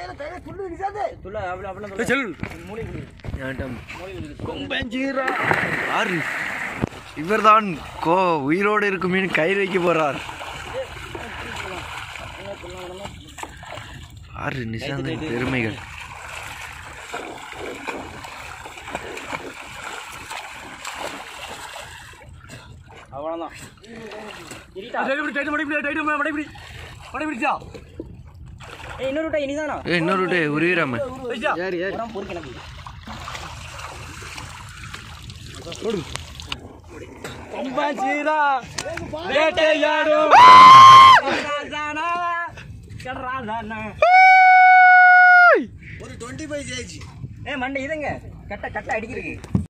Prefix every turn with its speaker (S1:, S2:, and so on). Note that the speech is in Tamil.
S1: துள்ள அவ்வளோ அவ்வளோ
S2: செல்
S1: மூளை குடி
S3: கொம்பஞ்சீரா ஆறு இவர்தான் கோ உயிரோடு இருக்கும் மீன் கை வைக்க போறார் ஆறு நிசாந்தன் பெருமைகள்
S1: அவ்வளோதான் இருட்டா
S2: டைட்டு டைட்டு மடிப்பிடி டைட்டு மடிப்பிடி மடிப்பிடிச்சா
S1: ஏய் இன்னொரு விட்டா இனிதானா
S3: ஏ இன்னொரு உருவிராம
S2: ஏறி ஏறி
S1: உரம் பொறுக்கு எனக்கு
S2: கொம்பஞ்சீரா வேட்டையாடும்
S1: ராஜானா ராஜானா
S4: ஒரு டுவெண்ட்டி ஃபைவ் கேஜி
S1: ஏ மண்டை இதுங்க கட்ட கட்ட அடிக்கிறதுக்கு